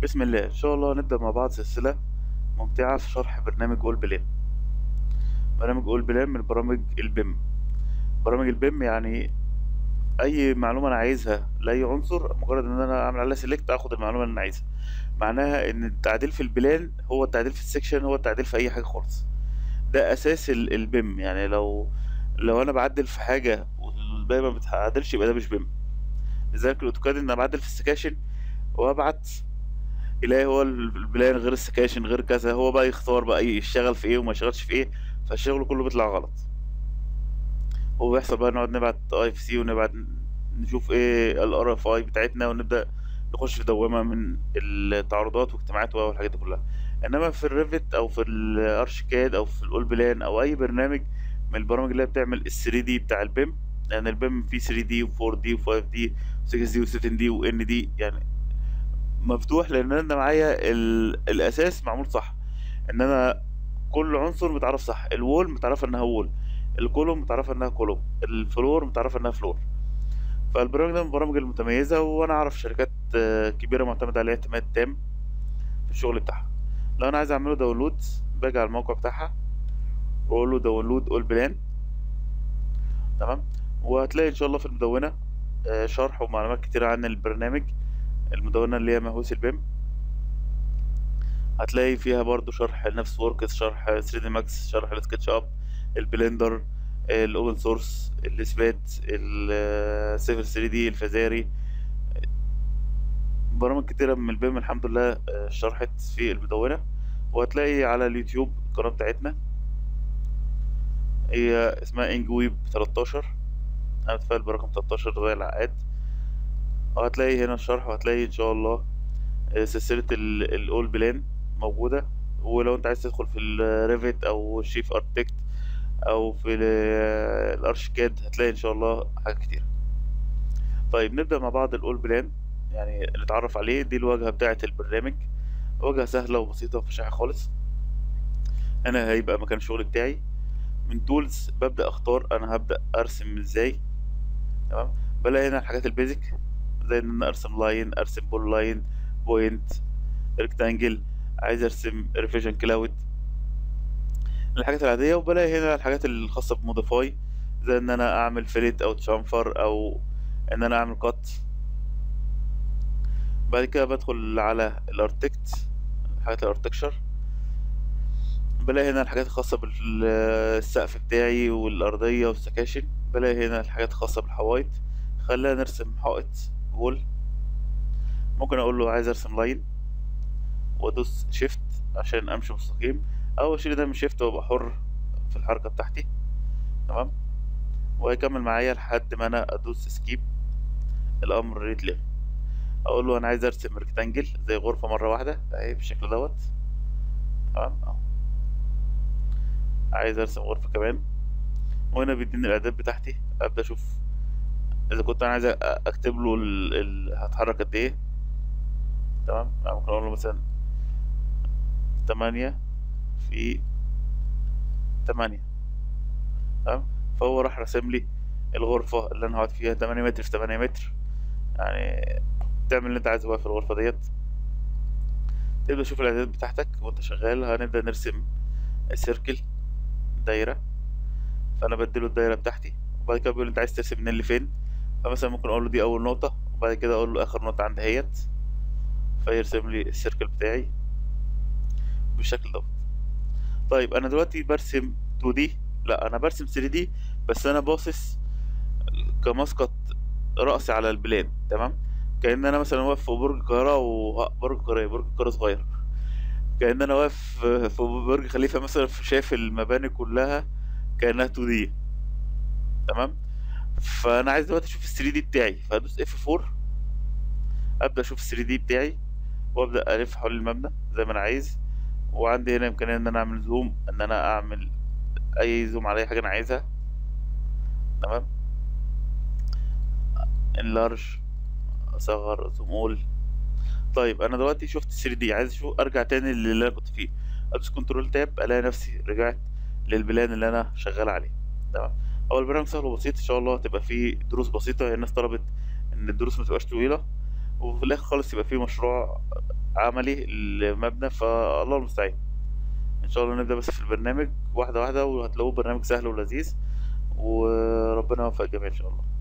بسم الله ان شاء الله هنبدأ مع بعض سلسلة ممتعة في شرح برنامج اول بلان برنامج اول بلان من برامج البيم برامج البيم يعني اي معلومة انا عايزها لاي عنصر مجرد ان انا اعمل عليها سيلكت اخد المعلومة اللي انا عايزها معناها ان التعديل في البلان هو التعديل في السكشن هو التعديل في اي حاجة خالص ده اساس ال- البيم يعني لو لو انا بعدل في حاجة والباقي ما بتعدلش يبقى ده مش بيم لذلك الاوتوكاد ان انا بعدل في السكاشن وابعت يلاقي هو البلان غير السكاشن غير كذا هو بقى يختار بقى يشتغل في ايه وما يشتغلش في ايه فالشغل كله بيطلع غلط هو بيحصل بقى نقعد نبعت اي اف سي ونبعت نشوف ايه الار اف اي بتاعتنا ونبدا نخش في دوامه من التعارضات واجتماعات والحاجات دي كلها انما في الريفت او في الارشيكاد او في الاول بلان او اي برنامج من البرامج اللي هي بتعمل ال 3 دي بتاع البيم لان البيم فيه 3 دي و4 دي و5 دي و6 دي و7 دي وان دي يعني مفتوح لان انا معايا ال... الاساس معمول صح ان انا كل عنصر متعرف صح الوول متعرفه انها وول الكولوم متعرفه انها كولوم الفلور متعرفه انها فلور فالبرامج ده من البرامج المتميزه وانا اعرف شركات آه، كبيره معتمده عليها اعتماد تام في الشغل بتاعها لو انا عايز اعمله داونلود باجي على الموقع بتاعها واقول له داونلود اول بلان تمام وهتلاقي ان شاء الله في المدونه آه، شرح ومعلومات كتير عن البرنامج المدونة اللي هي مهووس البيم هتلاقي فيها برضو شرح نفس وركس شرح 3 دي ماكس شرح السكتش اب البلندر الاوبن سورس الاثبات السيفر 3 دي الفزاري برامج كتيرة من البيم الحمد لله آه، شرحت في المدونة وهتلاقي على اليوتيوب القناة بتاعتنا هي اسمها انجويب 13 انا متفائل برقم 13 زي العقاد وهتلاقي هنا الشرح وهتلاقي ان شاء الله آه، سلسلة الاول بلان موجودة ولو انت عايز تدخل في الريفت او شيف اركتكت او في ال- الارشيكاد هتلاقي ان شاء الله حاجات كتير طيب نبدأ مع بعض الاول بلان يعني نتعرف عليه دي الواجهة بتاعة البرنامج واجهة سهلة وبسيطة ومفيش حاجة خالص هنا هيبقى مكان الشغل بتاعي من تولز ببدأ اختار انا هبدأ ارسم ازاي تمام بلاقي هنا الحاجات البيزك زي ان انا ارسم لاين ارسم بول لاين بوينت ريكتانجل عايز ارسم ريفيجن كلاود الحاجات العادية وبلاقي هنا الحاجات الخاصة بموديفاي زي ان انا اعمل فيلت او تشامفر او ان انا اعمل كات بعد كده بدخل على الارتكت حاجات الارتكشر بلاقي هنا الحاجات الخاصة بالسقف بتاعي والأرضية والسكاشن بلاقي هنا الحاجات الخاصة بالحوايط خلينا نرسم حائط وول ممكن اقول له عايز ارسم لاين وادوس شيفت عشان امشي مستقيم او اشيل ده من شيفت وابقى حر في الحركة بتاعتي تمام وهيكمل معايا لحد ما انا ادوس سكيب الامر يتلغي اقول له انا عايز ارسم ريكتانجل زي غرفة مرة واحدة اهي بالشكل دوت تمام اهو عايز ارسم غرفة كمان وهنا بيديني الاعداد بتاعتي ابدا اشوف اذا كنت انا عايز أ- اكتب له ال... ال... هتحرك قد ايه تمام يعني ممكن اقول له مثلا تمانية في تمانية تمام فهو راح راسم لي الغرفة اللي انا هقعد فيها تمانية متر في تمانية متر يعني تعمل اللي انت عايزه بقى في الغرفة ديت تبدأ تشوف الاعدادات بتاعتك وانت شغال هنبدأ نرسم سيركل دايرة فانا بديله الدايرة بتاعتي وبعد كده بيقول انت عايز ترسم منين لفين فمثلا ممكن اقول له دي اول نقطة وبعد كده اقول له اخر نقطة عند هيت فيرسم لي السيركل بتاعي بالشكل دوت طيب انا دلوقتي برسم 2 دي لا انا برسم 3 دي بس انا باصص كمسقط رأسي على البلان تمام كأن انا مثلا واقف في برج القاهرة وبرج القاهرة إيه؟ برج القاهرة صغير كأن انا واقف في برج خليفة مثلا شايف المباني كلها كأنها 2 دي تمام فانا عايز دلوقتي اشوف ال 3 دي بتاعي فادوس اف 4 ابدا اشوف ال 3 دي بتاعي وابدا الف حول المبنى زي ما انا عايز وعندي هنا امكانيه ان انا اعمل زوم ان انا اعمل اي زوم على اي حاجه انا عايزها تمام انلارج اصغر زوم اول طيب انا دلوقتي شفت 3 دي عايز اشوف ارجع تاني للي انا كنت فيه ادوس كنترول تاب الاقي نفسي رجعت للبلان اللي انا شغال عليه تمام هو البرنامج سهل وبسيط ان شاء الله تبقى فيه دروس بسيطه هي الناس طلبت ان الدروس ما تبقاش طويله وفي الاخر خالص يبقى فيه مشروع عملي المبنى فالله المستعان ان شاء الله نبدأ بس في البرنامج واحدة واحدة وهتلاقوه برنامج سهل ولذيذ وربنا يوفق الجميع ان شاء الله